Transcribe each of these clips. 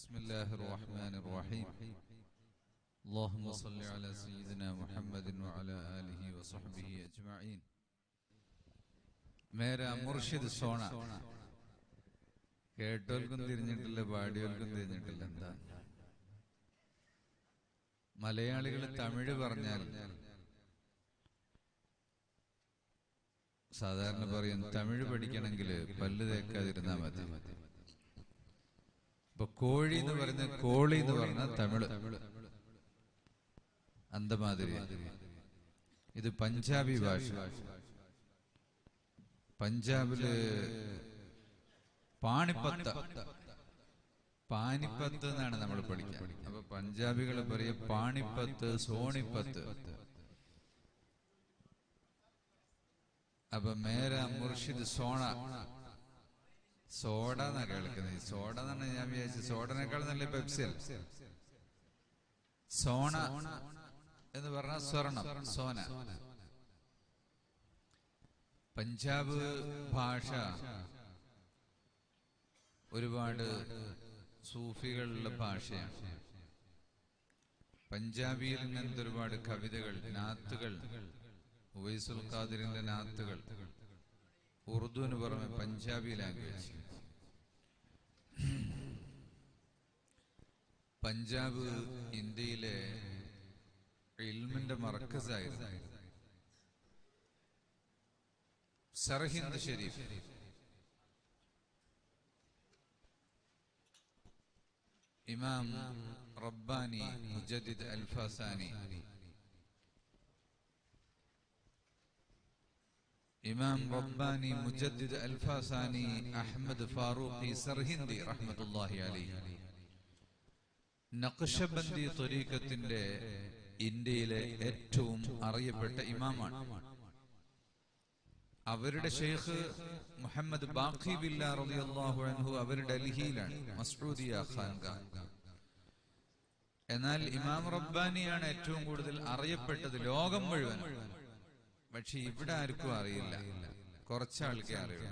بسم الله الرحمن الرحيم اللهم صل على سيدنا محمد وعلى آله وصحبه أجمعين മേരാ മുർഷിദ് സോണ കേട്ടോൽക്കും തിരിഞ്ഞിട്ടില്ല പാടിയോൽക്കും തിരിഞ്ഞിട്ടില്ല എന്താ മലയാളികൾ തമിഴ് പറഞ്ഞാൽ സാധാരണ പറയും തമിഴ് പഠിക്കണമെങ്കിൽ പല്ല് തേക്കാതിരുന്നാ മതി ഇപ്പൊ കോഴി എന്ന് പറഞ്ഞ കോളി എന്ന് പറഞ്ഞ തമിഴ് അന്തമാതിരി ഇത് പഞ്ചാബി ഭാഷ പഞ്ചാബില് പാണിപ്പത്ത് പാനിപ്പത്ത് എന്നാണ് നമ്മൾ പഠിക്കുക അപ്പൊ പഞ്ചാബികൾ പറയും പാണിപ്പത്ത് സോണിപ്പത്ത് അപ്പൊ മേര മുർഷിദ് സോണ സോഡ എന്നാ കേൾക്കുന്നത് ഈ സോഡ എന്നാണ് ഞാൻ വിചാരിച്ചത് സോഡനേക്കാൾ നല്ല പെപ്സിൽ സോണ എന്ന് പറഞ്ഞാൽ സ്വർണം സോന പഞ്ചാബ് ഭാഷ ഒരുപാട് സൂഫികളുള്ള ഭാഷയാണ് പഞ്ചാബിയിൽ ഇങ്ങനത്തെ ഒരുപാട് കവിതകൾ നാത്തുകൾ ഉവൈസുൽ ഖാദിറിന്റെ നാത്തുകൾ ഉറുദുവിന് പുറമെ പഞ്ചാബി ലാംഗ്വേജ് പഞ്ചാബ് ഇന്ത്യയിലെ ഇൽമിന്റെ മറക്കസായിരുന്നു സർഹിന്ദ് ഷെരീഫ് ഇമാം റബ്ബാനി മുജദ്ദിദ് അൽഫാസാനി ഇമാം റബ്ബാനി മുജദ്ദിദ് അൽഫാസാനി അഹമ്മദ് ഫാറൂഖി സർഹിന്ദി റഹ്മത്തുള്ളാഹി അലൈഹി നഖ്ശബന്ദി ത്വരീഖത്തിന്റെ ഇന്ത്യയിലെ ഏറ്റവും അറിയപ്പെട്ട ഇമാമാണ് അവരുടെ ഷെയ്ഖ് മുഹമ്മദ് ബാഖി ബില്ല റളിയല്ലാഹു അൻഹു അവർ ഡൽഹിയിലാണ് മസ്ഊദിയ ഖാൻഗാഹ് എന്നാൽ ഇമാം റബ്ബാനിയാണ് ഏറ്റവും കൂടുതൽ അറിയപ്പെട്ടത് ലോകം മുഴുവൻ പക്ഷെ ഇവിടെ ആർക്കും അറിയില്ല കുറച്ചാൾക്കേ അറിയൂ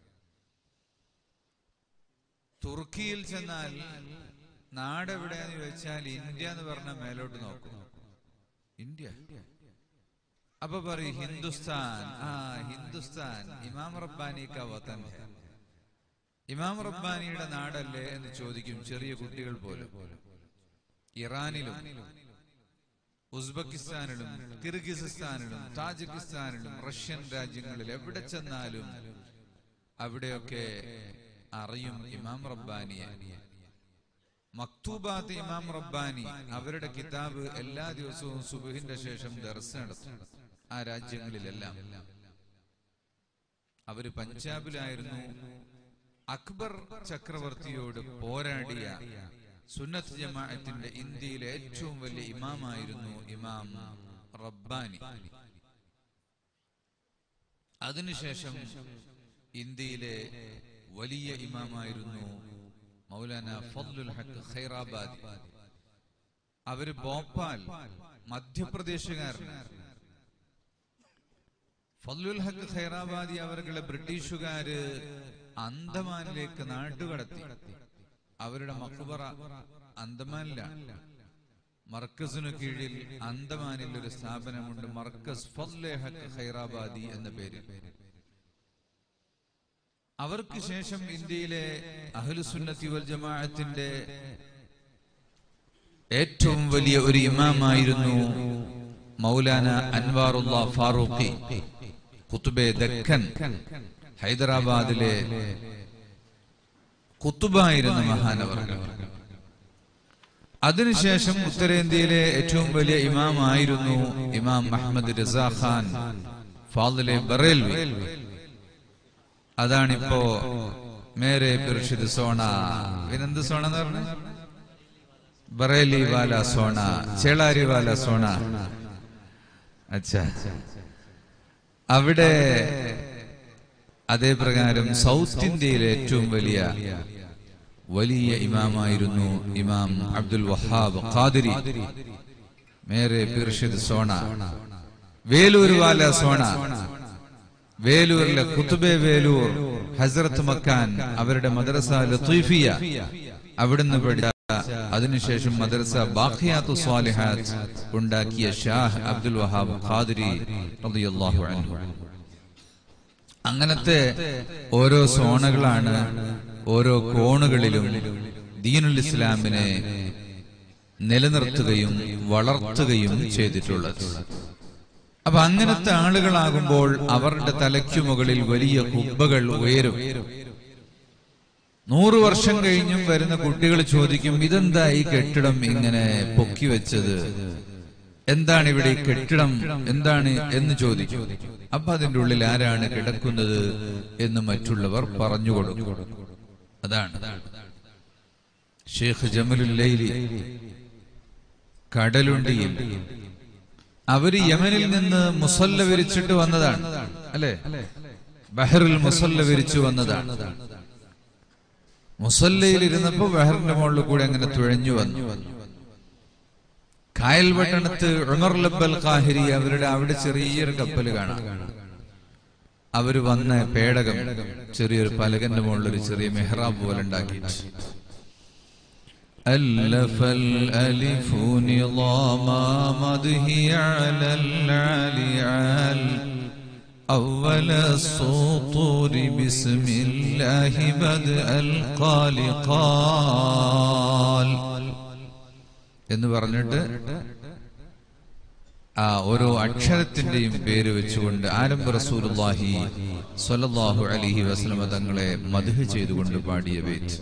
തുർക്കിയിൽ ചെന്നാൽ നാട് എവിടെയാന്ന് ചോദിച്ചാൽ ഇന്ത്യ എന്ന് പറഞ്ഞ മേലോട്ട് നോക്കും ഇന്ത്യ അപ്പൊ പറയും ഹിന്ദുസ്ഥാൻ ആ ഹിന്ദുസ്ഥാൻ ഇമാം റബ്ബാനി കാ വതൻ ഹെ ഇമാം റബ്ബാനിയുടെ നാടല്ലേ എന്ന് ചോദിക്കും ചെറിയ കുട്ടികൾ പോലും ഇറാനിലും ഉസ്ബെക്കിസ്ഥാനിലും കിർഗിസിസ്ഥാനിലും താജിക്കിസ്ഥാനിലും റഷ്യൻ രാജ്യങ്ങളിൽ എവിടെ ചെന്നാലും അവിടെയൊക്കെ അറിയും ഇമാം റബ്ബാനിയെ മക്തൂബാത്ത് ഇമാം റബ്ബാനി അവരുടെ കിതാബ് എല്ലാ ദിവസവും സുബഹിന്റെ ശേഷം ദർശ നടത്തും ആ രാജ്യങ്ങളിലെല്ലാം അവര് പഞ്ചാബിലായിരുന്നു അക്ബർ ചക്രവർത്തിയോട് പോരാടിയ സുന്നത്ത് ജമാഅത്തിന്റെ ഇന്ത്യയിലെ ഏറ്റവും വലിയ ഇമാമായിരുന്നു ഇമാം റബ്ബാനി അതിനുശേഷം ഇന്ത്യയിലെ വലിയ ഇമാമായിരുന്നു മൗലാന ഫദ്ലുൽ ഹക്ക് ഖൈറാബാദി അവര് ഭോപ്പാൽ മധ്യപ്രദേശുകാരനാണ് ഫദ്ലുൽ ഹക്ക് ഖൈറാബാദി അവർകളെ ബ്രിട്ടീഷുകാര് അന്തമാനിലേക്ക് നാട്ടുകടത്തി അവരുടെ മക്ബറ അന്തമാനിലാണ് മർക്കസിനു കീഴിൽ അന്തമാനിൽ ഒരു സ്ഥാപനമുണ്ട് മർക്കസ് ഫദ്ലെ ഹക്ക് ഖൈറാബാദി എന്ന പേരിൽ അവർക്ക് ശേഷം ഇന്ത്യയിലെ അഹ്ലുസുന്നത്തി വൽ ജമാഅത്തിന്റെ ഏറ്റവും വലിയ ഒരു ഇമാമായിരുന്നു മൗലാന അൻവാറുള്ള ഫാറൂഖി കുത്തുബെ ദക്കൻ ഹൈദരാബാദിലെ കുത്തുബായിരുന്ന മഹാനവർകൾ അതിനുശേഷം ഉത്തരേന്ത്യയിലെ ഏറ്റവും വലിയ ഇമാമായിരുന്നു ഇമാം അഹമ്മദ് റസാ ഖാൻ ഫാദിലെ ബറേൽവി അതാണിപ്പോ മേരെ പിർഷിദ് സോണ പിന്നെന്ത് സോണ എന്ന് പറഞ്ഞ ബറേലി വാല സോണ ചേളാരി വാല സോണ അച്ഛാ അവിടെ അതേ പ്രകാരം സൗത്ത് ഇന്ത്യയിലെ ഏറ്റവും വലിയ വലിയ ഇമാമായിരുന്നു ഇമാം അബ്ദുൽ വഹാബ് ഖാദിരി മേരെ പിർഷിദ് സോണ വേലൂർ വാല സോണ വേലൂരിലെ കുത്തുബെ വേലൂർ ഹസ്രത്ത് മക്കാൻ അവരുടെ മദ്രസ ലത്തീഫിയ അവിടുന്ന് പഠിച്ച അതിനുശേഷം മദ്രസ ബാഖിയാത്തു സ്വാലിഹാത്ത് ഉണ്ടാക്കിയ ഷാഹ് അബ്ദുൽ വഹാബ് ഖാദിരി റളിയല്ലാഹു അൻഹു അങ്ങനത്തെ ഓരോ സോണകളാണ് ഓരോ കോണുകളിലും ദീനുൽ ഇസ്ലാമിനെ നിലനിർത്തുകയും വളർത്തുകയും ചെയ്തിട്ടുള്ളത് അപ്പൊ അങ്ങനത്തെ ആളുകളാകുമ്പോൾ അവരുടെ തലയ്ക്കു മുകളിൽ വലിയ കുബ്ബകൾ ഉയരും നൂറു വർഷം കഴിഞ്ഞും വരുന്ന കുട്ടികൾ ചോദിക്കും ഇതെന്താ ഈ കെട്ടിടം ഇങ്ങനെ പൊക്കി വെച്ചത് എന്താണ് ഇവിടെ ഈ കെട്ടിടം എന്താണ് എന്ന് ചോദിക്കും അപ്പൊ അതിന്റെ ഉള്ളിൽ ആരാണ് കിടക്കുന്നത് എന്ന് മറ്റുള്ളവർ പറഞ്ഞു കൊടുക്കും അതാണ് ഷേഖ് ജമലുല്ലൈലി കടലുണ്ടിയിൽ അവര് യമനിൽ നിന്ന് മുസല്ല വിരിച്ചിട്ട് വന്നതാണ് അല്ലെ ബഹറിൽ മുസല്ല വിരിച്ചു വന്നതാണ് മുസല്ലയിൽ ഇരുന്നപ്പോ ബഹറിന്റെ മുകളിൽ കൂടെ അങ്ങനെ തുഴഞ്ഞു വന്നു കായൽ പട്ടണത്ത് ഉമർ ലബ്ബൽ ഖാഹിരി അവരുടെ അവിടെ ചെറിയൊരു കപ്പൽ കാണാം അവര് വന്ന പേടകം ചെറിയൊരു പലകന്റെ മുകളിൽ ഒരു ചെറിയ മെഹ്റാബ് പോലെ ഉണ്ടാക്കിയിട്ട് ألف الألف نظام مده على العليال أول السطور بسم الله بدأ القال قال എന്ന് പറഞ്ഞിട്ട് ആ ഓരോ അക്ഷരത്തിന്റെയും പേര് വെച്ചുകൊണ്ട് ആരംഭ റസൂലുള്ളാഹി സ്വല്ലല്ലാഹു അലൈഹി വസല്ലമ തങ്ങളെ മദ്ഹ് ചെയ്തുകൊണ്ട് പാടിയ ബൈത്ത്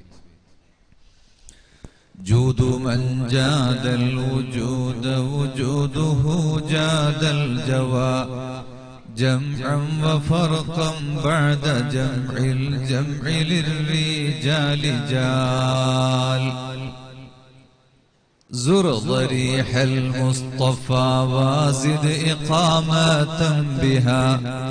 جود من جاد الوجود وجوده جاد الجوى جمعا وفرقا بعد جمع الجمع للرجال جال زر ضريح المصطفى وازد إقامة بها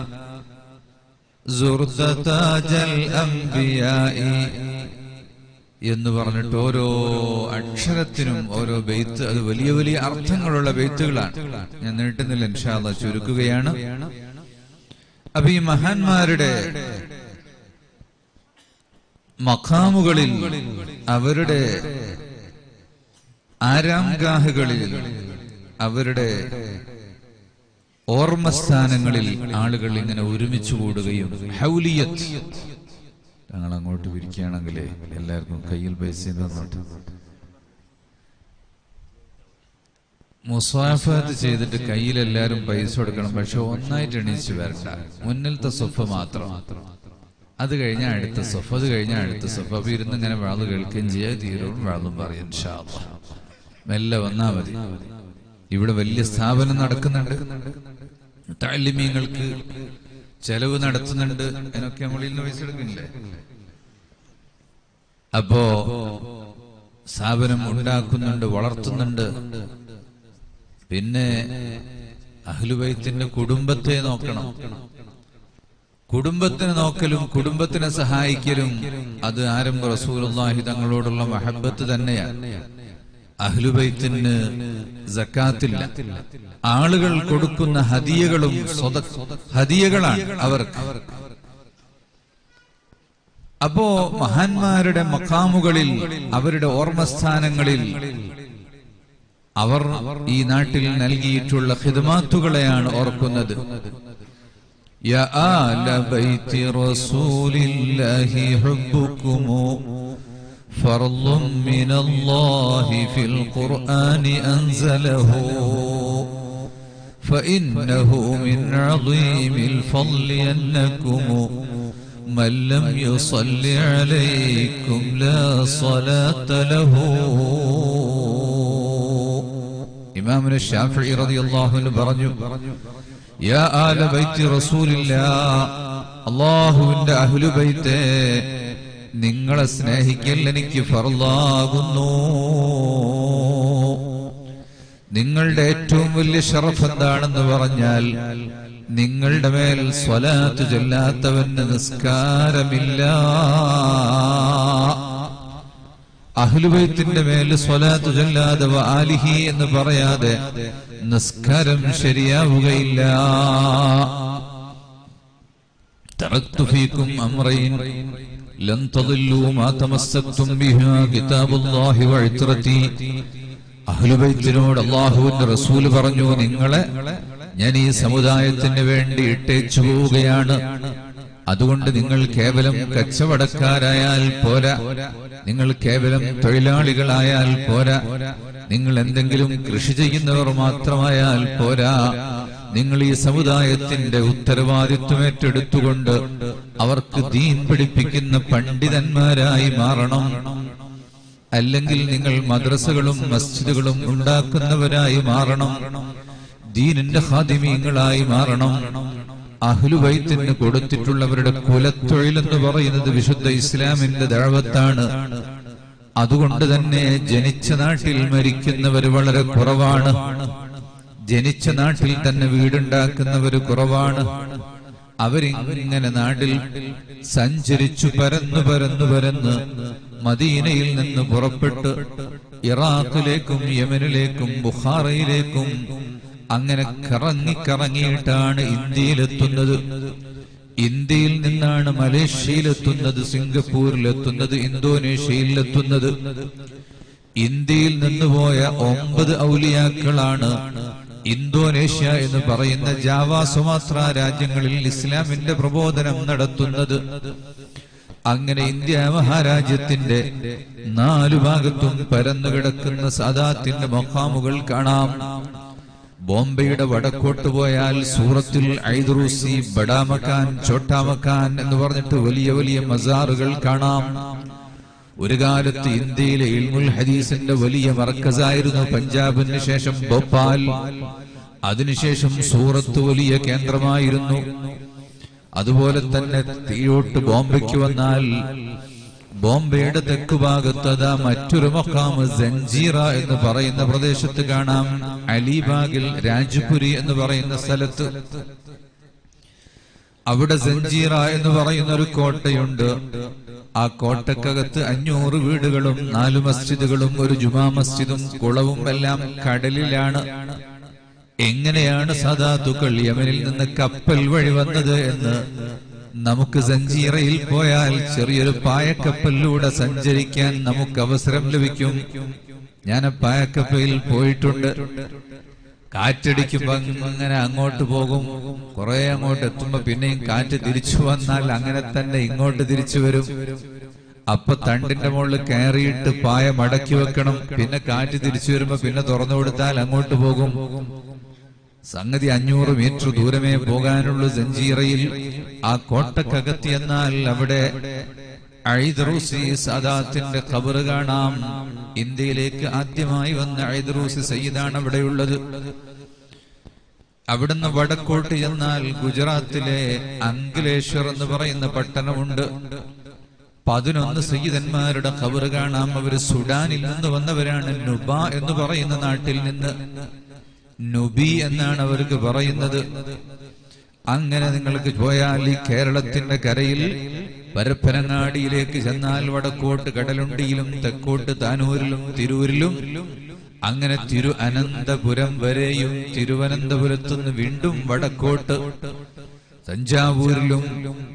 زرت تاج الأنبياء എന്ന് പറഞ്ഞിട്ട് ഓരോ അക്ഷരത്തിനും ഓരോ ബെയ്ത്ത് അത് വലിയ വലിയ അർത്ഥങ്ങളുള്ള ബെയ്ത്തുകളാണ് ഞാൻ നീട്ടുന്നില്ല ഇൻഷാല്ല ചുരുക്കുകയാണ് അപ്പൊ ഈ മഹാന്മാരുടെ മഖാമുകളിൽ അവരുടെ ആരാംഗാഹുകളിൽ അവരുടെ ഓർമ്മസ്ഥാനങ്ങളിൽ ആളുകൾ ഇങ്ങനെ ഒരുമിച്ച് കൂടുകയും ഹൗലിയത്ത് ഞങ്ങൾ അങ്ങോട്ട് പിരിക്കുകയാണെങ്കിൽ എല്ലാവർക്കും കയ്യിൽ പൈസ തന്നോട്ട് മുസാഫത്ത് ചെയ്തിട്ട് കയ്യിൽ എല്ലാവരും പൈസ കൊടുക്കണം പക്ഷെ ഒന്നായിട്ട് എണീച്ച് വരണ്ട മുന്നിലത്തെ സൊഫ മാത്രം അത് കഴിഞ്ഞാൽ അടുത്ത സൊഫ അത് കഴിഞ്ഞാൽ അടുത്ത സൊഫ അപ്പൊ ഇരുന്ന് ഇങ്ങനെ വാള് കേൾക്കുകയും ചെയ്യാൻ തീരും വാളും പറയും ഇൻഷാ അല്ലാ. മെല്ലെ വന്നാ മതി ഇവിടെ വലിയ സ്ഥാപനം നടക്കുന്നുണ്ട് താലിമീങ്ങൾക്ക് ചെലവ് നടത്തുന്നുണ്ട് അതിനൊക്കെ നമ്മളിൽ നിന്ന് പൈസ എടുക്കുന്നില്ലേ അപ്പോ സ്ഥാപനം ഉണ്ടാക്കുന്നുണ്ട് വളർത്തുന്നുണ്ട് പിന്നെ അഹ്ലുബൈത്തിന്റെ കുടുംബത്തെ നോക്കണം കുടുംബത്തിനെ നോക്കലും കുടുംബത്തിനെ സഹായിക്കലും അത് ആരംഭ റസൂലുള്ളാഹി തങ്ങളോടുള്ള മഹബത്ത് തന്നെയാണ് അഹ്ലുബൈത്തിന് സക്കാത്തില്ല ആളുകൾ കൊടുക്കുന്ന ഹദിയകളും സ്വത ഹദിയകളാണ് അവർക്ക് അപ്പോ മഹാന്മാരുടെ മക്കാമുകളിൽ അവരുടെ ഓർമ്മസ്ഥാനങ്ങളിൽ അവർ ഈ നാട്ടിൽ നൽകിയിട്ടുള്ള ഖിദ്മാത്തുകളെയാണ് ഓർക്കുന്നത് يا آل بيت رسول الله حبكم فرض من الله في القرآن أنزله فإنه من عظيم الفضل أنكم من لم يصل عليكم لا صلاة له ഇമാമിന് ഷാഫി റളിയല്ലാഹു അൻഹു പറഞ്ഞു യാ ആല ബൈത്തി റസൂലില്ലാ അല്ലാഹുവിന്റെ അഹ്ലു ബൈത്തെ നിങ്ങളെ സ്നേഹിക്കൽ എനിക്ക് ഫർലാകുന്നു നിങ്ങളുടെ ഏറ്റവും വലിയ ഷറഫ് എന്താണെന്ന് പറഞ്ഞാൽ നിങ്ങളുടെ മേൽ സ്വലാത്ത് ചൊല്ലാത്തവന് നിസ്കാരമില്ല അഹ്ലുബൈത്തിന്റെ മേൽ സ്വലാത്ത് ചൊല്ലാതെ വ ആലിഹി എന്ന് പറയാതെ നിസ്കാരം ശരിയാവുകയില്ല തറക്തു ഫീക്കും അമ്രൈൻ لن تضلوا ما تمسكتم بها كتاب الله وعترتي അഹ്ലുബൈത്തിനോട് അള്ളാഹുവിന്റെ റസൂല് പറഞ്ഞു നിങ്ങളെ ഞാൻ ഈ സമുദായത്തിന് വേണ്ടി ഇട്ടേച്ചു പോവുകയാണ് അതുകൊണ്ട് നിങ്ങൾ കേവലം കച്ചവടക്കാരായാൽ പോരാ നിങ്ങൾ കേവലം തൊഴിലാളികളായാൽ പോരാ നിങ്ങൾ എന്തെങ്കിലും കൃഷി ചെയ്യുന്നവർ മാത്രമായാൽ പോരാ നിങ്ങൾ ഈ സമുദായത്തിന്റെ ഉത്തരവാദിത്വം ഏറ്റെടുത്തുകൊണ്ട് അവർക്ക് ദീൻ പഠിപ്പിക്കുന്ന പണ്ഡിതന്മാരായി മാറണം അല്ലെങ്കിൽ നിങ്ങൾ മദ്രസകളും മസ്ജിദുകളും ഉണ്ടാക്കുന്നവരായി മാറണം ദീനിന്റെ ഹാദിമീങ്ങളായി മാറണം അഹ്ലുബൈത്തിന് കൊടുത്തിട്ടുള്ളവരുടെ കുലത്തൊഴിൽ എന്ന് പറയുന്നത് വിശുദ്ധ ഇസ്ലാമിന്റെ ദഴവത്താണ് അതുകൊണ്ട് തന്നെ ജനിച്ച നാട്ടിൽ മരിക്കുന്നവർ വളരെ കുറവാണ് ജനിച്ച നാട്ടിൽ തന്നെ വീടുണ്ടാക്കുന്നവർ കുറവാണ് അവരിങ്ങനെ നാട്ടിൽ സഞ്ചരിച്ചു പരന്നു പരന്നു പരന്ന് മദീനയിൽ നിന്ന് പുറപ്പെട്ട് ഇറാഖിലേക്കും യമനിലേക്കും ബുഖാറയിലേക്കും അങ്ങനെ കറങ്ങി കറങ്ങിയിട്ടാണ് ഇന്ത്യയിലെത്തുന്നത് ഇന്ത്യയിൽ നിന്നാണ് മലേഷ്യയിലെത്തുന്നത് സിംഗപ്പൂരിലെത്തുന്നത് ഇന്തോനേഷ്യയിലെത്തുന്നത് ഇന്ത്യയിൽ നിന്ന് പോയ ഒമ്പത് ഔലിയാക്കളാണ് ഇന്തോനേഷ്യ എന്ന് പറയുന്ന ജാവ സുമാത്ര രാജ്യങ്ങളിൽ ഇസ്ലാമിന്റെ പ്രബോധനം നടത്തുന്നത് അങ്ങനെ ഇന്ത്യ മഹാരാജ്യത്തിന്റെ നാലു ഭാഗത്തും പരന്നു കിടക്കുന്ന സദാത്തിന്റെ മൊഹാമുകൾ കാണാം ബോംബെയുടെ വടക്കോട്ട് പോയാൽ സൂറത്തിൽ ഐദ്രൂസി ബഡാമക്കാൻ ചോട്ടാമക്കാൻ എന്ന് പറഞ്ഞിട്ട് വലിയ വലിയ മസാറുകൾ കാണാം ഒരു കാലത്ത് ഇന്ത്യയിലെ ഇൽമുൽ ഹദീസിന്റെ വലിയ മർക്കസായിരുന്നു പഞ്ചാബിന് ശേഷം ഭോപ്പാൽ അതിനുശേഷം സൂറത്ത് വലിയ കേന്ദ്രമായിരുന്നു അതുപോലെ തന്നെ തീയോട്ട് ബോംബെക്ക് വന്നാൽ ബോംബെയുടെ തെക്കു ഭാഗത്ത് അതാ മറ്റൊരു മൊക്കാമ് ജഞ്ചീറ എന്ന് പറയുന്ന പ്രദേശത്ത് കാണാം അലിബാഗിൽ രാജ്പുരി എന്ന് പറയുന്ന സ്ഥലത്ത് അവിടെ ജഞ്ചീറ എന്ന് പറയുന്ന ഒരു കോട്ടയുണ്ട് ആ കോട്ടക്കകത്ത് അഞ്ഞൂറ് വീടുകളും നാല് മസ്ജിദുകളും ഒരു ജുമാ മസ്ജിദും കുളവും എല്ലാം കടലിലാണ് എങ്ങനെയാണ് സദാത്തുക്കൾ യമനിൽ നിന്ന് കപ്പൽ വഴി വന്നത് എന്ന് നമുക്ക് സഞ്ചീറയിൽ പോയാൽ ചെറിയൊരു പായക്കപ്പലിലൂടെ സഞ്ചരിക്കാൻ നമുക്ക് അവസരം ലഭിക്കും ഞാൻ ആ പായക്കപ്പലിൽ പോയിട്ടുണ്ട് കാറ്റടിക്കുമ്പോ അങ്ങനെ അങ്ങോട്ട് പോകും കുറെ അങ്ങോട്ട് എത്തുമ്പോ പിന്നെയും കാറ്റ് തിരിച്ചു വന്നാൽ അങ്ങനെ തന്നെ ഇങ്ങോട്ട് തിരിച്ചു വരും അപ്പൊ തണ്ടിന്റെ മുകളിൽ കയറിയിട്ട് പായ മടക്കി വെക്കണം പിന്നെ കാറ്റ് തിരിച്ചു വരുമ്പോ പിന്നെ തുറന്നു കൊടുത്താൽ അങ്ങോട്ട് പോകും സംഗതി അഞ്ഞൂറ് മീറ്റർ ദൂരമേ പോകാനുള്ളൂ സഞ്ചീറയിൽ ആ കോട്ടക്കകത്തി എന്നാൽ അവിടെ ഐദ്രൂസി സദാത്തിന്റെ ഖബറ് കാണാം ഇന്ത്യയിലേക്ക് ആദ്യമായി വന്ന ഐദ്രൂസി സയ്യിദാണ് അവിടെയുള്ളത് അവിടുന്ന് വടക്കോട്ട് ചെന്നാൽ ഗുജറാത്തിലെ അങ്കിലേശ്വർ എന്ന് പറയുന്ന പട്ടണമുണ്ട് പതിനൊന്ന് സയ്യിദന്മാരുടെ ഖബറ് കാണാം അവര് സുഡാനിൽ നിന്ന് വന്നവരാണ് നുബ എന്ന് പറയുന്ന നാട്ടിൽ നിന്ന് നുബി എന്നാണ് അവർക്ക് പറയുന്നത് അങ്ങനെ നിങ്ങൾക്ക് പോയാൽ ഈ കേരളത്തിന്റെ കരയിൽ പരപ്പനങ്ങാടിയിലേക്ക് ചെന്നാൽ വടക്കോട്ട് കടലുണ്ടിയിലും തെക്കോട്ട് താനൂരിലും തിരൂരിലും അങ്ങനെ തിരു അനന്തപുരം വരെയും തിരുവനന്തപുരത്തുനിന്ന് വീണ്ടും വടക്കോട്ട് തഞ്ചാവൂരിലും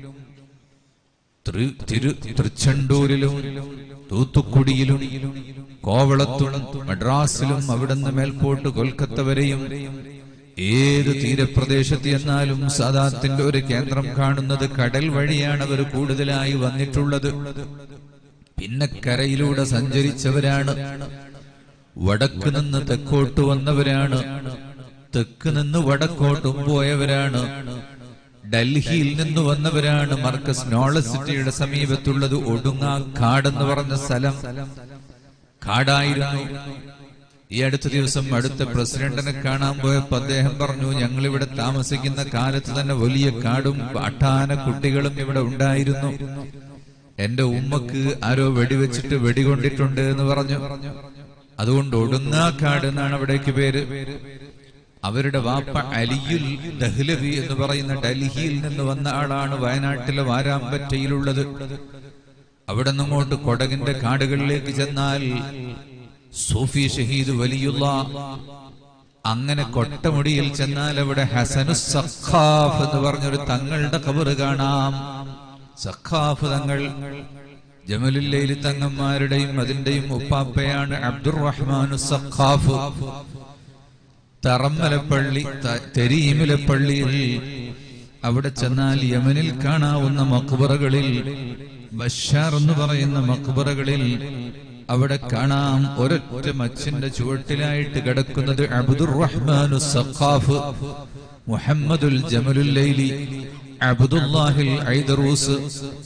തൃ- തിരു തൃച്ചണ്ടൂരിലും തൂത്തുക്കുടിയിലും കോവളത്തും മദ്രാസിലും അവിടുന്ന് മേൽപോട്ട് കൊൽക്കത്ത വരെയും ഏത് തീരപ്രദേശത്ത് എന്നാലും സാദാത്തിന്റെ ഒരു കേന്ദ്രം കാണുന്നത് കടൽ വഴിയാണ് അവർ കൂടുതലായി വന്നിട്ടുള്ളത് പിന്നെ കരയിലൂടെ സഞ്ചരിച്ചവരാണ് വടക്ക് നിന്ന് തെക്കോട്ട് വന്നവരാണ് തെക്ക് നിന്ന് വടക്കോട്ടും പോയവരാണ് ഡൽഹിയിൽ നിന്ന് വന്നവരാണ് മർക്കസ് നോളജ് സിറ്റിയുടെ സമീപത്തുള്ളത് ഒടുങ്ങ കാടെന്ന് പറഞ്ഞ സ്ഥലം കാടായിരുന്നു ഈ അടുത്ത ദിവസം അടുത്ത പ്രസിഡന്റിനെ കാണാൻ പോയപ്പോ അദ്ദേഹം പറഞ്ഞു ഞങ്ങൾ ഇവിടെ താമസിക്കുന്ന കാലത്ത് തന്നെ വലിയ കാടും അട്ടാന കുട്ടികളും ഇവിടെ ഉണ്ടായിരുന്നു എന്റെ ഉമ്മക്ക് ആരോ വെടിവെച്ചിട്ട് വെടികൊണ്ടിട്ടുണ്ട് എന്ന് പറഞ്ഞു അതുകൊണ്ട് ഒടുങ്ങാക്കാട് എന്നാണ് അവിടേക്ക് പേര് അവരുടെ വാപ്പ അലിയുൽ ദഹ്ലവി എന്ന് പറയുന്ന ഡൽഹിയിൽ നിന്ന് വന്ന ആളാണ് വയനാട്ടിലെ വാരാമ്പറ്റയിലുള്ളത് അവിടെ നിന്നങ്ങോട്ട് കൊടകിന്റെ കാടുകളിലേക്ക് ചെന്നാൽ സൂഫി ഷഹീദ് വലിയുള്ള അങ്ങനെ കൊട്ടമുടിയിൽ ചെന്നാൽ അവിടെ ഹസനു സഖാഫ് എന്ന് പറഞ്ഞൊരു തങ്ങളുടെ കബറ് കാണാം സഖാഫ് തങ്ങൾ ജമലുല്ലയിലെ തങ്ങന്മാരുടെയും അതിന്റെയും ഉപ്പാപ്പയാണ് അബ്ദുറഹ്മാനു സഖാഫ് തറമ്മലപ്പള്ളി ത- തെരീമിലെ പള്ളിയിൽ അവിടെ ചെന്നാൽ യമനിൽ കാണാവുന്ന മക്ബറകളിൽ ബഷാർ എന്ന് പറയുന്ന മക്ബറകളിൽ അവിടെ കാണാം ഒരൊറ്റ മച്ചിന്റെ ചുവട്ടിലായിട്ട് കിടക്കുന്നത് അബ്ദുർ റഹ്മാനു സഖാഫ് മുഹമ്മദുൽ ജമലുല്ലൈലി അബ്ദുല്ലാഹിൽ ഐദറൂസ്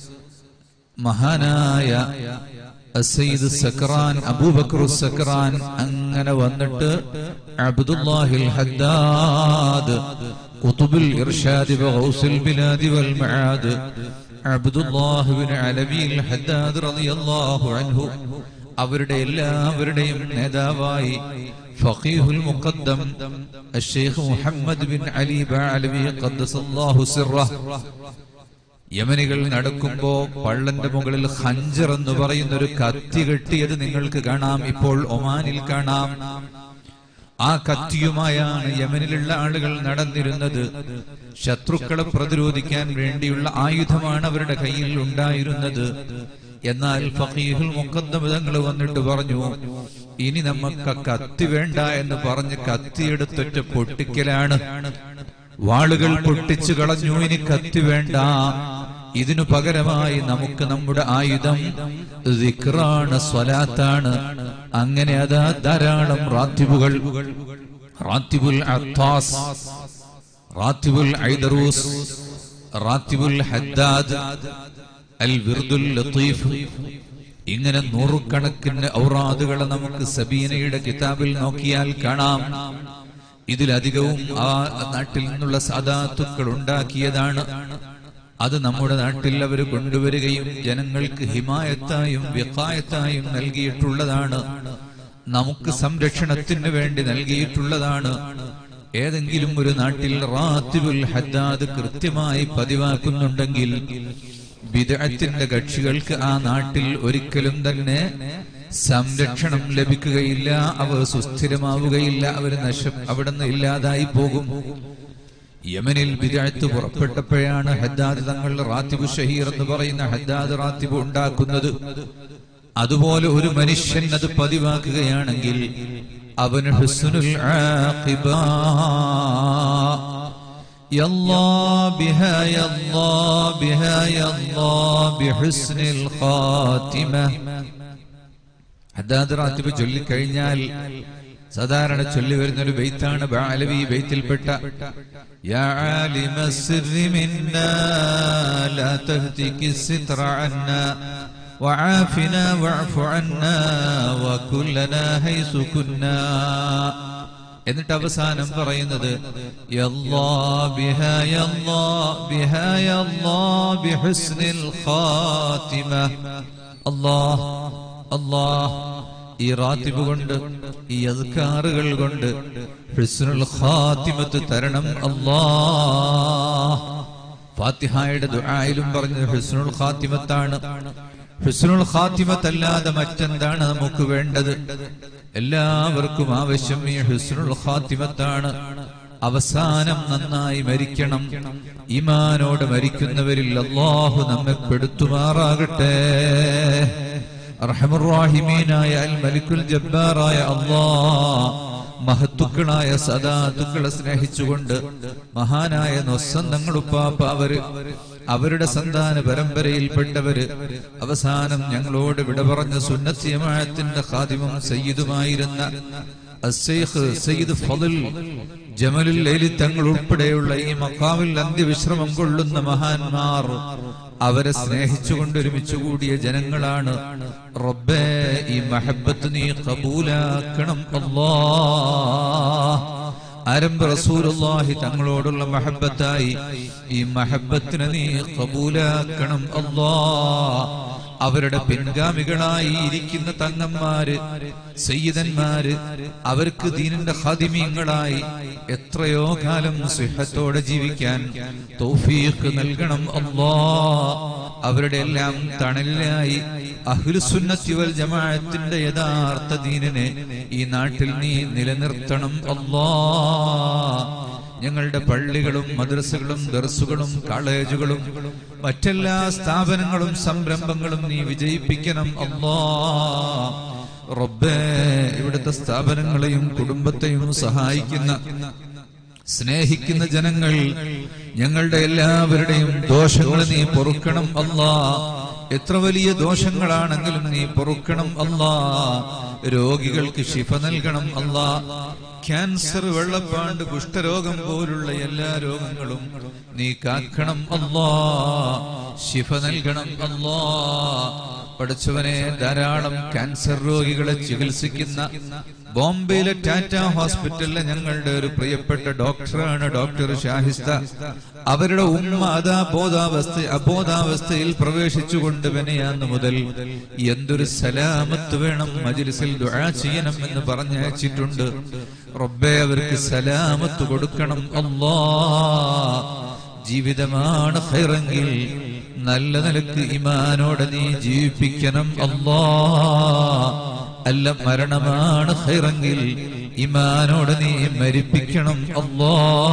മഹാനായ അസയ്യിദ് സക്രാൻ അബൂബക്കർ സക്രാൻ അങ്ങനെ വന്നിട്ട് അബ്ദുല്ലാഹിൽ ഹദ്ദാദ് ഖുതുബുൽ ഇർഷാദ് വഗൗസുൽ ബിലാദ് വൽ മആദ് അബ്ദുല്ലാഹ് ബിൻ അലവിൽ ഹദ്ദാദ് റളിയല്ലാഹു അൻഹു അവരുടെ എല്ലാവരുടെയും നേതാവായി ഫഖീഹുൽ മുഖദ്ദം അഷ്ശൈഖ് മുഹമ്മദ് ബിൻ അലി ബഅലവി ഖദ്ദസല്ലാഹു സിറഹ് യമനികൾ നടക്കുമ്പോ പള്ളന്റെ മുകളിൽ ഹഞ്ചർ എന്ന് പറയുന്ന ഒരു കത്തി കെട്ടിയത് നിങ്ങൾക്ക് കാണാം ഇപ്പോൾ ഒമാനിൽ കാണാം ആ കത്തിയുമായാണ് യമനിലുള്ള ആളുകൾ നടന്നിരുന്നത് ശത്രുക്കളെ പ്രതിരോധിക്കാൻ വേണ്ടിയുള്ള ആയുധമാണ് അവരുടെ കയ്യിൽ ഉണ്ടായിരുന്നത് എന്നാൽ ഫഖീഹുൽ മുഖദ്ദമതങ്ങൾ വന്നിട്ട് പറഞ്ഞു ഇനി നമുക്ക് ആ കത്തി വേണ്ട എന്ന് പറഞ്ഞ് കത്തിയെടുത്തൊറ്റ പൊട്ടിക്കലാണ് വാളുകൾ പൊട്ടിച്ചു കളഞ്ഞു ഇനി കത്തി വേണ്ട ഇതിനു പകരമായി നമുക്ക് നമ്മുടെ ആയുധം ദിക്റാണ് സ്വലാത്താണ് അങ്ങനെ അതാ ധാരാളം റാത്തിബുകൾ റാത്തിബുൽ അത്താസ് റാത്തിബുൽ ഐദറൂസ് റാത്തിബുൽ ഹദ്ദാദ് അൽ വിർദുൽ ലത്തീഫ് ഇങ്ങനെ നൂറുകണക്കിന് ഔറാദുകളെ നമുക്ക് സബീനയുടെ കിതാബിൽ നോക്കിയാൽ കാണാം ഇതിലധികവും ആ നാട്ടിൽ നിന്നുള്ള സാധാത്തുക്കൾ ഉണ്ടാക്കിയതാണ് അത് നമ്മുടെ നാട്ടിൽ അവർ കൊണ്ടുവരികയും ജനങ്ങൾക്ക് ഹിമായത്തായും വിക്കായത്തായും നൽകിയിട്ടുള്ളതാണ് നമുക്ക് സംരക്ഷണത്തിന് വേണ്ടി നൽകിയിട്ടുള്ളതാണ് ഏതെങ്കിലും ഒരു നാട്ടിൽ റാത്തിബുൽ ഹദ്ദാദ് കൃത്യമായി പതിവാക്കുന്നുണ്ടെങ്കിൽ വിദഗ്ധത്തിന്റെ കക്ഷികൾക്ക് ആ നാട്ടിൽ ഒരിക്കലും തന്നെ സംരക്ഷണം ലഭിക്കുകയില്ല അവർ സുസ്ഥിരമാവുകയില്ല അവർ നശം അവിടുന്ന് ഇല്ലാതായി പോകും യമനിൽ വിദഗ്ധ പുറപ്പെട്ടപ്പോഴാണ് ഹദ്ദാദ് തങ്ങൾ റാത്തിബ് ഷഹീർ എന്ന് പറയുന്ന ഹദ്ദാദ് റാത്തിബ് ഉണ്ടാക്കുന്നത് അതുപോലെ ഒരു മനുഷ്യൻ അത് പതിവാക്കുകയാണെങ്കിൽ അവന് ഹുസ്നുൽ ആഖിബ يلا بها يلا بها يلا بحسن الخاتمة ഹദ്ദാദ് റാത്തിബ് ചൊല്ലിക്കഴിഞ്ഞാൽ സാധാരണ ചൊല്ലി വരുന്ന ഒരു ബെയ്ത്താണ് ബാലവി ബെയ്ത്തിൽപ്പെട്ട യാ ആലിമ السر منا لا تهتك الستر عنا وعافنا واعف عنا وكلنا حيث كنا എന്നിട്ട് അവസാനം പറയുന്നത് യല്ലാ ബിഹാ യല്ലാ ബിഹാ യല്ലാ ബിഹുസ്നിൽ ഖാതിമ അല്ലാഹ് അല്ലാഹ് ഈ റാത്തിബ് കൊണ്ട് ഈ അദ്കാറുകൾ കൊണ്ട് ഹുസ്നുൽ ഖാതിമത്ത് തരണം അല്ലാഹ് ഫാത്തിഹായുടെ ദുആയിലും പറഞ്ഞത് ഹുസ്നുൽ ഖാത്തിമത്താണ് ഹുസ്നുൽ ഖാത്തിമത്ത് അല്ലാതെ മറ്റെന്താണ് നമുക്ക് വേണ്ടത് എല്ലാവർക്കും ആവശ്യം ഈ ഹുസ്നുൽ ഖാത്തിമത്താണ് അവസാനം നന്നായി മരിക്കണം ഈമാനോട് മരിക്കുന്നവരിൽ അള്ളാഹു നമ്മെ പെടുത്തുമാറാകട്ടെ റഹമുറാഹിമീനായ അൽ മലിക്കുൽ ജബ്ബാറായ അള്ളാഹ് മഹത്തുക്കളായ സദാത്തുക്കളെ സ്നേഹിച്ചുകൊണ്ട് മഹാനായ നൊസ്സന്തങ്ങളുപ്പാപ്പ അവര് അവരുടെ സന്താന പരമ്പരയിൽപ്പെട്ടവര് അവസാനം ഞങ്ങളോട് വിട പറഞ്ഞ സുന്നത്തിയമാഴത്തിന്റെ ഖാദിമും സയ്യിദുമായിരുന്ന അസ്സൈഖ് സയ്യിദ് ഫضل ജമലുൽ ലൈലി തങ്ങൾ ഉൾപ്പെടെയുള്ള ഈ മക്കാവിൽ അന്ത്യവിശ്രമം കൊള്ളുന്ന മഹാന്മാർ അവരെ സ്നേഹിച്ചുകൊണ്ട് ഒരുമിച്ച് കൂടിയ ജനങ്ങളാണ് റബ്ബേ ഈ മഹബത്ത് നീ കബൂലാക്കണം അല്ലാ ആരംഭ റസൂലുള്ളാഹി തങ്ങളോടുള്ള മഹബത്തായി ഈ മഹബത്തിനെ നീ കബൂലാക്കണം അല്ലാ അവരുടെ പിൻഗാമികളായി ഇരിക്കുന്ന തങ്ങന്മാര് സയ്യിദന്മാര് അവർക്ക് ദീനിന്റെ ഖാദിമീങ്ങളായി എത്രയോ കാലം സിഹത്തോടെ ജീവിക്കാൻ തൗഫീഖ് നൽകണം അല്ലാ അവരുടെ എല്ലാം തണലിലായി അഹ്ലുസുന്നത്തി വൽ ജമാഅത്തിന്റെ യഥാർത്ഥ ദീനിനെ ഈ നാട്ടിൽ നീ നിലനിർത്തണം അല്ലാ ഞങ്ങളുടെ പള്ളികളും മദ്രസകളും ദർസുകളും കോളേജുകളും മറ്റെല്ലാ സ്ഥാപനങ്ങളും സംരംഭങ്ങളും നീ വിജയിപ്പിക്കണം അല്ലാ റബ്ബേ ഇവിടുത്തെ സ്ഥാപനങ്ങളെയും കുടുംബത്തെയും സഹായിക്കുന്ന സ്നേഹിക്കുന്ന ജനങ്ങൾ ഞങ്ങളുടെ എല്ലാവരുടെയും ദോഷങ്ങൾ നീ പൊറുക്കണം അല്ലാ എത്ര വലിയ ദോഷങ്ങളാണെങ്കിലും നീ പൊറുക്കണം അല്ലാ രോഗികൾക്ക് ശിഫ നൽകണം അല്ലാ ക്യാൻസർ വെള്ളപ്പാണ്ട് കുഷ്ഠരോഗം പോലുള്ള എല്ലാ രോഗങ്ങളും നീ കാക്കണം അല്ലാ ശിഫ നൽകണം അല്ലാ പഠിച്ചവനെ ധാരാളം ക്യാൻസർ രോഗികളെ ചികിത്സിക്കുന്ന ബോംബെയിലെ ടാറ്റ ഹോസ്പിറ്റലിലെ ഞങ്ങളുടെ ഒരു പ്രിയപ്പെട്ട ഡോക്ടറാണ് ഡോക്ടർ ഷാഹിസ്ത അവരുടെ ഉമ്മ അതാ ബോധാവസ്ഥ അബോധാവസ്ഥയിൽ പ്രവേശിച്ചുകൊണ്ട് വെനയാന്ന് മുതൽ എന്തൊരു സലാമത്ത് വേണം മജിലിസിൽ ദുആ ചെയ്യണം എന്ന് പറഞ്ഞയച്ചിട്ടുണ്ട് റബ്ബെ അവർക്ക് സലാമത്ത് കൊടുക്കണം അല്ലാ ജീവിതമാണ് ഖൈറെങ്കിൽ നല്ല നിലക്ക് ഇമാനോടെ നീ ജീവിപ്പിക്കണം അല്ലാ അല്ല മരണമാണ് ഖൈറെങ്കിൽ ഇമാനോടെ നീ മരിപ്പിക്കണം അല്ലാ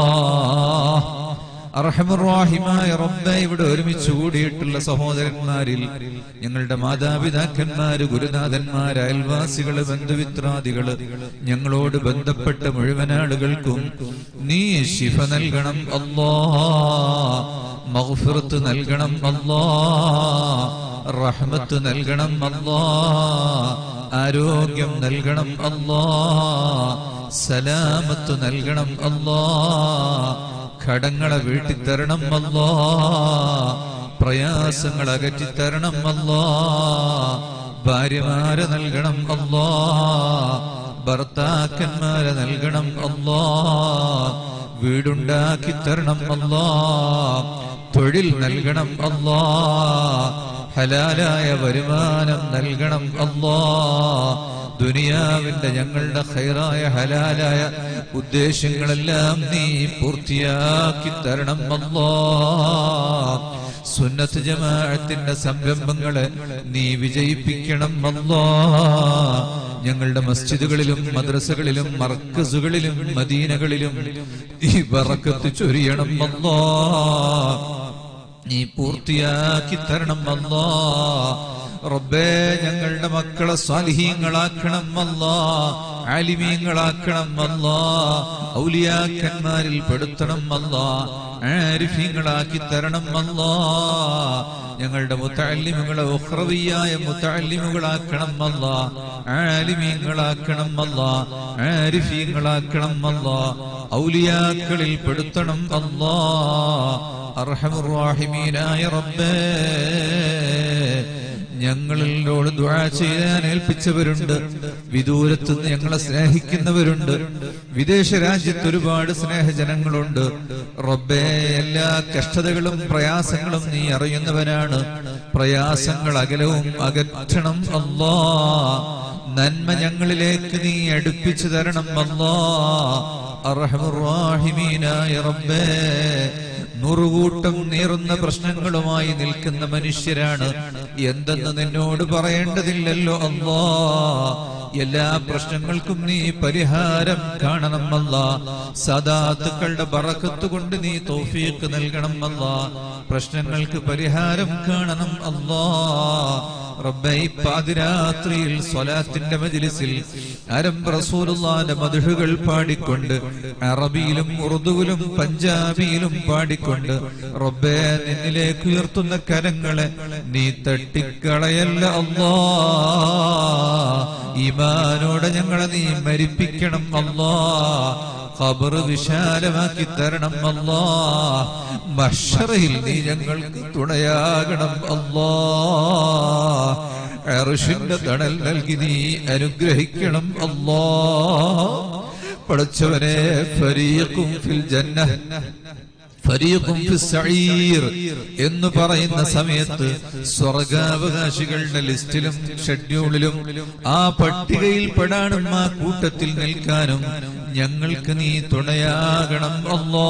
അർഹമുറാഹിമായ റബ്ബെ ഇവിടെ ഒരുമിച്ച് കൂടിയിട്ടുള്ള സഹോദരന്മാരിൽ ഞങ്ങളുടെ മാതാപിതാക്കന്മാര് ഗുരുനാഥന്മാര് അയൽവാസികള് ബന്ധുമിത്രാദികള് ഞങ്ങളോട് ബന്ധപ്പെട്ട മുഴുവൻ ആളുകൾക്കും നീ ശിഫ നൽകണം അല്ലാ മഗ്ഫിറത്ത് നൽകണം അല്ലാ റഹ്മത്ത് നൽകണം അല്ലാ ആരോഗ്യം നൽകണം അല്ലാ സലാമത്ത് നൽകണം അല്ലാ ഘടങ്ങളെ വീട്ടിത്തരണം അല്ലാ പ്രയാസങ്ങൾ അകറ്റിത്തരണം അല്ലാ ഭാര്യമാരെ നൽകണം അല്ലാ ഭർത്താക്കന്മാരെ നൽകണം അല്ലാ വീടുണ്ടാക്കി തരണം അല്ലാ തൊഴിൽ നൽകണം അല്ലാ ഹലാലായ വരുമാനം നൽകണം അല്ലാ ദുനിയാവിന്റെ ഞങ്ങളുടെ ഹൈറായ ഹലാലായ ഉദ്ദേശങ്ങളെല്ലാം നീ പൂർത്തിയാക്കി തരണം അല്ലാ സുന്നത്ത് ജമാഅത്തിന്റെ സംരംഭങ്ങളെ നീ വിജയിപ്പിക്കണം അല്ലാ ഞങ്ങളുടെ മസ്ജിദുകളിലും മദ്രസകളിലും മർക്കസുകളിലും മദീനകളിലും ഈ ബറക്കത്ത് ചൊരിയണം അല്ലാ നീ പൂർത്തിയാക്കി തരണം അല്ലാ റബ്ബേ ഞങ്ങളുടെ മക്കളെ സ്വാലിഹീങ്ങളാക്കണം അല്ലാ ആലിമീങ്ങളാക്കണം അല്ലാ ഔലിയാക്കന്മാരിൽ പെടുത്തണം അല്ലാ ആരിഫീങ്ങളാക്കി തരണം അല്ലാ ഞങ്ങളുടെ മുത്തല്ലിമുകളെ ഉഖ്റവിയായ മുത്തല്ലിമുകളാക്കണം അല്ലാ ആലിമീങ്ങളാക്കണം അല്ലാ ആരിഫീങ്ങളാക്കണം അല്ലാ ഔലിയാക്കളിൽ പെടുത്തണം അല്ലാ അർഹമുറാഹിമീനായ റബ്ബേ ഞങ്ങളിലോട് ദുആ ചെയ്യാൻ ഏൽപ്പിച്ചവരുണ്ട് വിദൂരത്ത് നിന്ന് ഞങ്ങളെ സ്നേഹിക്കുന്നവരുണ്ട് വിദേശ രാജ്യത്ത് ഒരുപാട് സ്നേഹജനങ്ങളുണ്ട് റബ്ബേ എല്ലാ കഷ്ടതകളും പ്രയാസങ്ങളും നീ അറിയുന്നവനാണ് പ്രയാസങ്ങൾ അകലവും അകറ്റണം അല്ലാ നന്മ ഞങ്ങളിലേക്ക് നീ അടുപ്പിച്ചു തരണം അല്ലാ അർഹമുറാഹിമീനായ റബ്ബേ നൂറുകൂട്ടം നീറുന്ന പ്രശ്നങ്ങളുമായി നിൽക്കുന്ന മനുഷ്യരാണ് എന്തെന്ന് നിന്നോട് പറയേണ്ടതില്ലല്ലോ അല്ലാ എല്ലാ പ്രശ്നങ്ങൾക്കും നീ പരിഹാരം കാണണം അല്ല സദാത്തുക്കളുടെ ബറക്കത്ത് കൊണ്ട് നീ തൗഫീഖ് നൽകണം അല്ല പ്രശ്നങ്ങൾക്ക് പരിഹാരം കാണണം അല്ലാ റബ്ബേ ഈ പാതിരാത്രിയിൽ സ്വലാത്തിന്റെ മജ്ലിസിൽ ആരംഭ റസൂലുള്ളാന്റെ മധുഹുകൾ പാടിക്കൊണ്ട് അറബിയിലും ഉറുദുവിലും പഞ്ചാബിയിലും പാടിക്കൊണ്ട് റബ്ബേ നിന്നിലേക്ക് ഉയർത്തുന്ന കരങ്ങളെ നീ തട്ടിക്കളയല്ല അല്ലാ ഈമാനോടെ ഞങ്ങളെ നീ മരിപ്പിക്കണം അല്ലാ ഖബർ വിശാലമാക്കി തരണം അല്ലാ മഷറയിൽ നീ ഞങ്ങൾക്ക് തുണയാകണം അല്ലാ അർഷിന്റെ തണൽ നൽകി നീ അനുഗ്രഹിക്കണം അല്ലാ പടച്ചവനെ ഫരീഖും ഫിൽ ജന്ന ഫരീഖും ഫിസ് സഈർ എന്ന് പറയുന്ന സമയത്ത് സ്വർഗാവകാശികളുടെ ലിസ്റ്റിലും ഷെഡ്യൂളിലും ആ പട്ടികയിൽ പെടാനും ആ കൂട്ടത്തിൽ നിൽക്കാനും ഞങ്ങൾക്ക് നീ തുണയാകണം അല്ലാ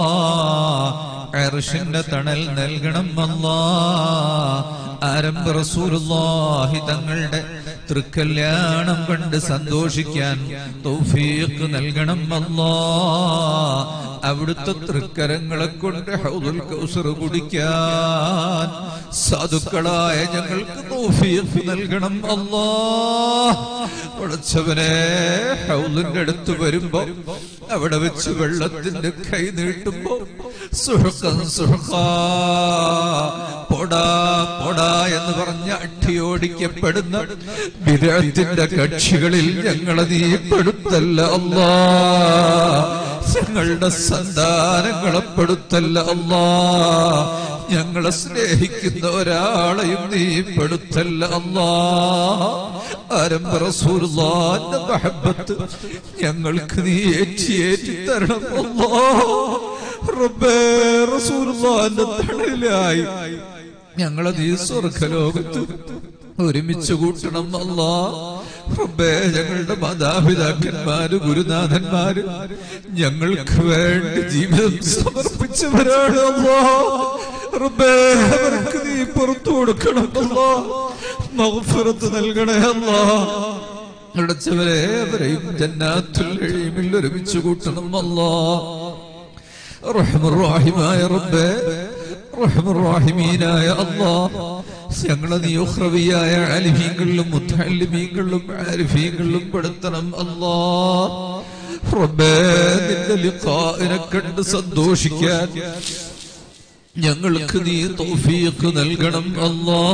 അർഷിന്റെ തണൽ നൽകണം അല്ലാ ആരംഭ റസൂലുള്ളാഹി തങ്ങളുടെ തൃക്കല്യാണം കണ്ട് സന്തോഷിക്കാൻ തൗഫീഖ് നൽകണം അല്ലാ അവിടുത്തെ തൃക്കരങ്ങളെ കൊണ്ട് ഹൗദുൽ കൗസർ കുടിക്കാൻ സാധുക്കളായ ഞങ്ങൾക്ക് തൗഫീഖ് നൽകണം അല്ലാ പടച്ചവനെ ഹൗദിന്റെ അടുത്ത് വരുമ്പോ അവിടെ വെച്ച് വെള്ളത്തിന്റെ കൈ നീട്ടുമ്പോ സുഹൃക്കം സുഹൃക്കാ പൊടാ പൊടാ എന്ന് പറഞ്ഞ അട്ടിയോടിക്കപ്പെടുന്ന വിരത്തിന്റെ കക്ഷികളിൽ ഞങ്ങളെ നീ പെടുത്തല്ല അല്ലാ ഞങ്ങളുടെ സന്താനങ്ങളെ പെടുത്തല്ല അല്ലാ ഞങ്ങളെ സ്നേഹിക്കുന്ന ഒരാളെയും നീ പെടുത്തല്ല അല്ലാ ആരംഭ റസൂലുള്ളാന്റെ മഹബത്ത് ഞങ്ങൾക്ക് നീ ഏറ്റി ഏറ്റി തരണം അല്ലാ റബ്ബേ റസൂലുള്ളാന്റെ തണലിലായി ഞങ്ങളെ നീ സ്വർഗലോകത്ത് ഒരുമിച്ച് കൂട്ടണം അല്ലാ റബ്ബേ ഞങ്ങളുടെ മാതാപിതാക്കന്മാര് ഗുരുനാഥന്മാര് ഞങ്ങൾക്ക് വേണ്ടി ജീവിതം സമർപ്പിച്ചവരാണ് അല്ലാ റബ്ബേ അവർക്ക് നീ പുറത്തു കൊടുക്കണം അല്ലാ മഗ്ഫിറത്ത് നൽകണേ അല്ലാ അടച്ചവരെ അവരെയും ജന്നാത്തുൽ എഴുമിൽ ഒരുമിച്ച് കൂട്ടണം അല്ലാ റഹ്മുറാഹിമായ റബ്ബേ റഹ്മുറാഹിമീനായ അല്ലാ ഞങ്ങളെ നീ ഉഖ്റവിയായ അലിമീങ്ങളിലും മുത്തല്ലിമീങ്ങളിലും ആരിഫീങ്ങളിലും പെടുത്തണം അല്ലാ റബ്ബേ നിന്റെ ലിഖാഇനെ കണ്ട് സന്തോഷിക്കാൻ ഞങ്ങൾക്ക് നീ തൗഫീഖ് നൽകണം അല്ലാ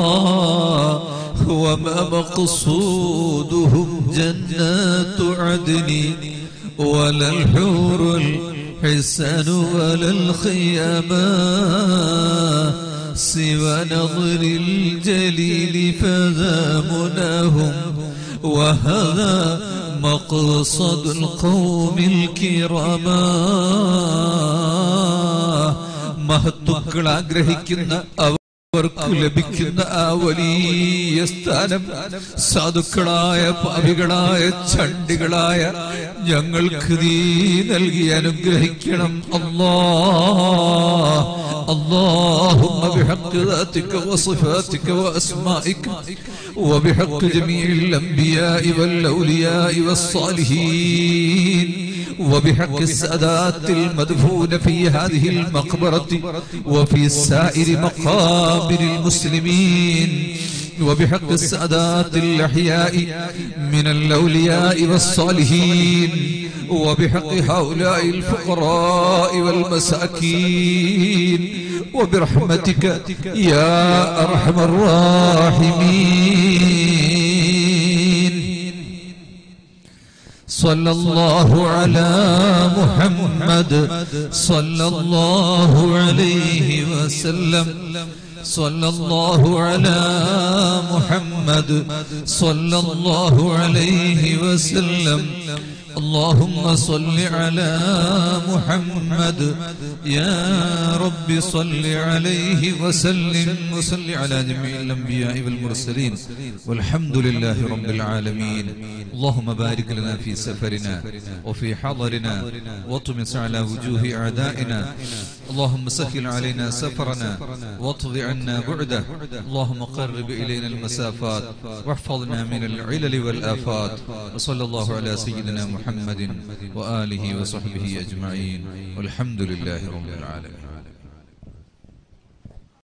وما مقصودهم جنات عدن ولا الحور الحسن ولا الخياما سوى نظر الجليل فذا مناهم وهذا مقصد القوم الكراما മഹത്വക്കൾ ആഗ്രഹിക്കുന്ന അവർക്ക് ലഭിക്കുന്ന ആ വലിയ സ്ഥാനം സാധുക്കളായ പാപികളായ ചണ്ടികളായ ഞങ്ങൾക്ക് നീ നൽകി അനുഗ്രഹിക്കണം അല്ലാ اللهم بحق ذاتك وصفاتك وأسمائك وبحق جميع الأنبياء والأولياء والصالحين وبحق السادات المدفون في هذه المقبرة وفي سائر مقابر المسلمين وبحق السادات الأحياء من الأولياء والصالحين وبحق هؤلاء الفقراء والمساكين وبرحمتك يا أرحم الراحمين صلى الله على محمد صلى الله عليه وسلم صلى الله على محمد صلى الله عليه وسلم اللهم صل على محمد يا رب صل عليه وسلم وصل على جميع الأنبياء والمرسلين والحمد لله رب العالمين اللهم بارك لنا في سفرنا وفي حضرنا واطمس على وجوه أعدائنا اللهم سهل علينا سفرنا واطض عنا بعده اللهم قرب إلينا المسافات واحفظنا من العلل والآفات وصلى الله على سيدنا محمد وآله وصحبه أجمعين والحمد لله رب العالمين